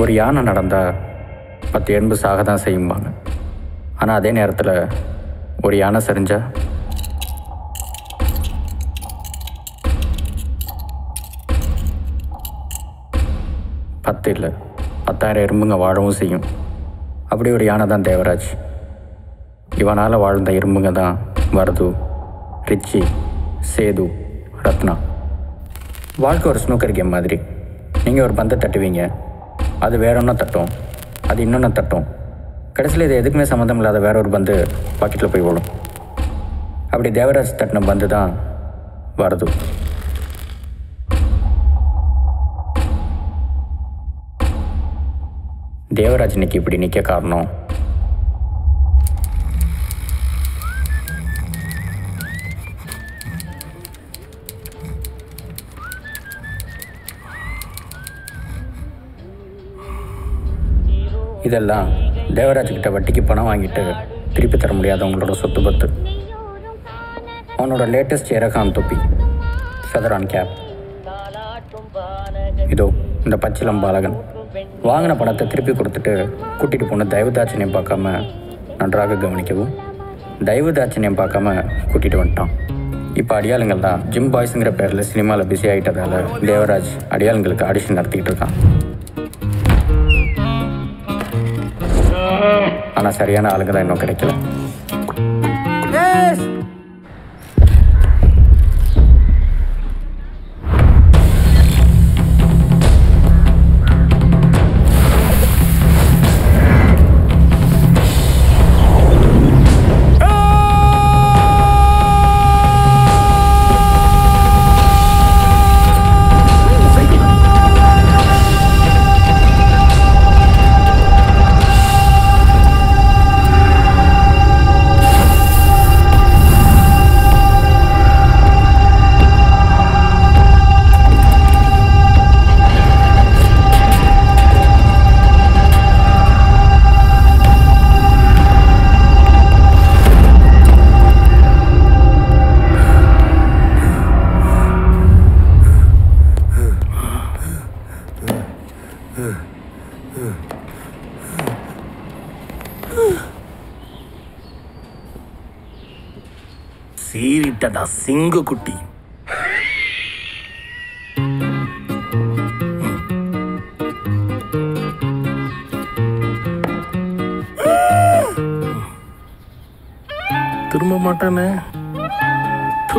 ஒரு யானை நடந்தால் பத்து எறும்பு சாக தான் செய்யும்பாங்க ஆனால் அதே நேரத்தில் ஒரு யானை சரிஞ்சா பத்து இல்லை பத்தாயிரம் எறும்புங்க வாழவும் செய்யும் அப்படி ஒரு யானை தான் தேவராஜ் இவனால் வாழ்ந்த எறும்புங்க தான் வரது ரிச்சி சேது ரத்னா வாழ்க்கை ஒரு ஸ்னூக்கர் கேம் மாதிரி நீங்கள் ஒரு பந்தை தட்டுவீங்க அது வேற ஒன்றா தட்டும் அது இன்னொன்று தட்டும் கடைசியில் இது எதுக்குமே சம்மந்தம் இல்லாத வேற ஒரு பந்து பாக்கெட்டில் போய் விடும் அப்படி தேவராஜ் தட்டின பந்து தான் வரது தேவராஜ் இன்னைக்கு இப்படி நிற்க காரணம் இதெல்லாம் தேவராஜ் கிட்ட வட்டிக்கு பணம் வாங்கிட்டு திருப்பி தர முடியாதவங்களோட சொத்து பத்து அவனோட லேட்டஸ்ட் எரகான் தொப்பி ஃபெதரான் கேப் இதோ இந்த பச்சிலம் பாலகன் வாங்கின பணத்தை திருப்பி கொடுத்துட்டு கூட்டிகிட்டு போன தயவுதாட்சணியம் பார்க்காம நன்றாக கவனிக்கவும் தயவுதாட்சணியம் பார்க்காம கூட்டிகிட்டு வந்துட்டான் இப்போ அடியாளுங்கள் தான் ஜிம் பாய்ஸுங்கிற பேரில் சினிமாவில் பிஸி ஆகிட்டதால தேவராஜ் அடியாளுங்களுக்கு ஆடிஷன் நடத்திக்கிட்டு இருக்கான் ஆனால் சரியான ஆளுங்க தான் இன்னும் கிடைக்கல சீரிட்டடா சிங்க குட்டி திரும்ப மாட்டானே து.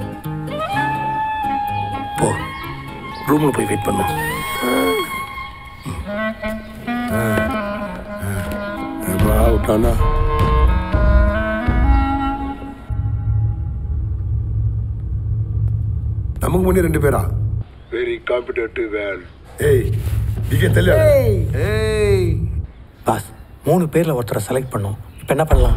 போ ரூம்ல போய் வெயிட் பண்ணு விட்டானா நமக்கு முன்னே ரெண்டு பேரா வெரி காம்படிட்டிவ் வேல் ஏய் நீங்க தெரியல பாஸ் மூணு பேரில் ஒருத்தரை செலக்ட் பண்ணோம் இப்போ என்ன பண்ணலாம்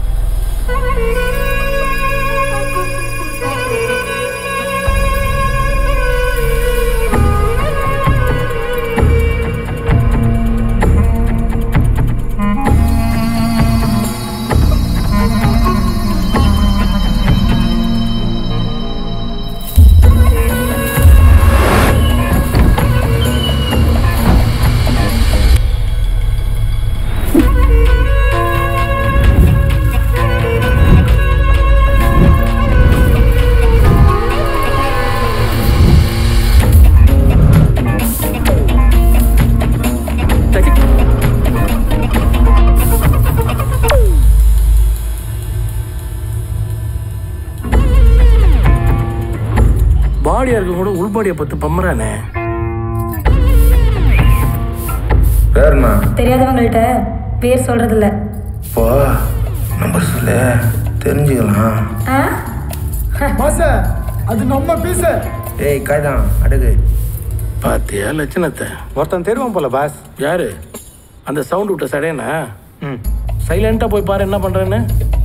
பாடியா இருக்க கூட உள்பாடியை பத்து பம்புறானே பேருண்ணா தெரியாதவங்கள்ட்ட பேர் சொல்றதில்ல இப்போ நம்பர் சொல்லு தெரிஞ்சுக்கலாம் ஆ மாச அது நம்ம பீச ஏய் காய்தான் அடுக்கு பாத்தியா லட்சணத்தை ஒருத்தன் தேடுவான் போல பாஸ் யாரு அந்த சவுண்ட் விட்ட சடையனா ம் சைலண்டா போய் பாரு என்ன பண்றேன்னு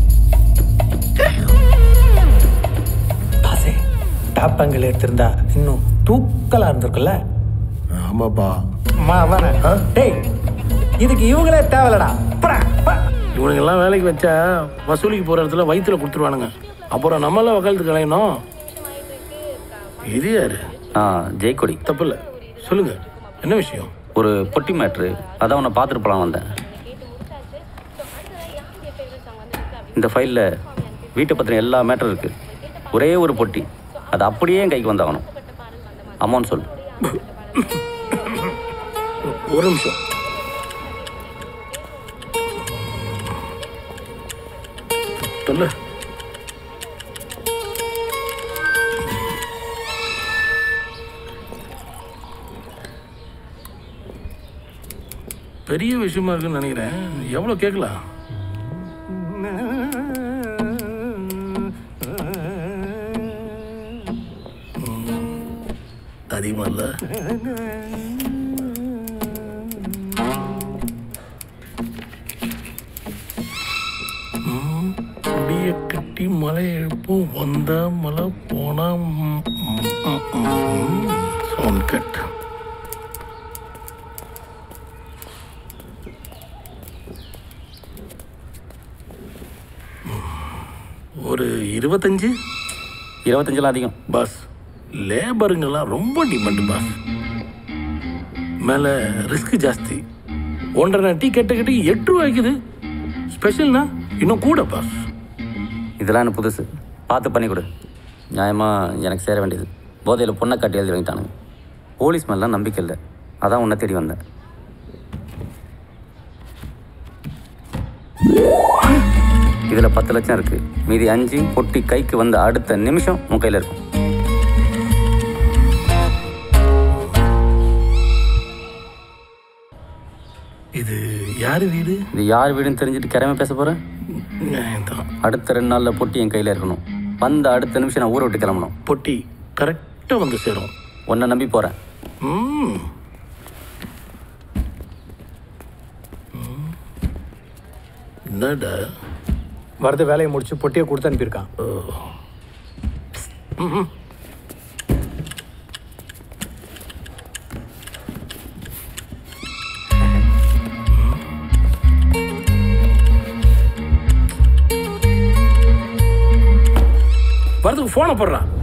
பாஸே டாப் ஆங்கிள் எடுத்திருந்தா இன்னும் தூக்கலா இருந்திருக்குல்ல ஆமாப்பா மா வாங்க டேய் இதுக்கு இவங்களே தேவையில்லடா போடா, போ. இவனுங்க எல்லாம் வேலைக்கு வச்சா வசூலிக்கு போற இடத்துல வயிற்றுல கொடுத்துருவானுங்க அப்புறம் நம்மளாம் வக்காலத்து கலையணும் இது யாரு நான் ஜெயக்கொடி தப்பு இல்லை சொல்லுங்க என்ன விஷயம் ஒரு பொட்டி மேட்ரு அதான் உன்னை பார்த்துட்டு போகலாம் வந்தேன் இந்த ஃபைலில் வீட்டை பற்றின எல்லா மேட்டரும் இருக்குது ஒரே ஒரு பொட்டி அது அப்படியே என் கைக்கு வந்தாகணும் அமௌண்ட் சொல் ஒரு நிமிஷம் சொல்லு பெரிய விஷயமா இருக்குன்னு நினைக்கிறேன் எவ்வளோ கேட்கலாம் அதிகமா இல்லை முடிய கட்டி மலை எழுப்பும் வந்தா மலை போனா சவுண்ட் கட் ஒரு இருபத்தஞ்சு இருபத்தஞ்செல்லாம் அதிகம் பாஸ் லேபருங்கெல்லாம் ரொம்ப டிமாண்டு பாஸ் மேலே ரிஸ்க் ஜாஸ்தி ஒன்றரை டீ கெட்ட கட்டி எட்டு ரூபாய்க்குது ஸ்பெஷல்னா இன்னும் கூட பாஸ் இதெல்லாம் எனக்கு புதுசு பார்த்து பண்ணி கொடு நியாயமாக எனக்கு சேர வேண்டியது போதையில் பொண்ணை காட்டி எழுதி வாங்கிட்டானுங்க போலீஸ் மேலாம் நம்பிக்கை இல்லை அதான் உன்னை தேடி வந்தேன் இதில் பத்து லட்சம் இருக்குது மீதி அஞ்சு பொட்டி கைக்கு வந்த அடுத்த நிமிஷம் உன் கையில் இருக்கும் இது யார் வீடு இது யார் வீடுன்னு தெரிஞ்சுட்டு கிளம்ப பேச போகிறேன் நியாயம்தான். அடுத்த ரெண்டு நாளில் பொட்டி என் கையில் இருக்கணும் வந்த அடுத்த நிமிஷம் நான் ஊரை விட்டு கிளம்பணும் பொட்டி கரெக்டாக வந்து சேரும் உன்னை நம்பி போகிறேன் ம். ம். என்னடா வரது வேலையை முடிச்சு பொட்டியை கொடுத்து அனுப்பியிருக்கான் வரதுக்கு ஃபோனை போடுறான்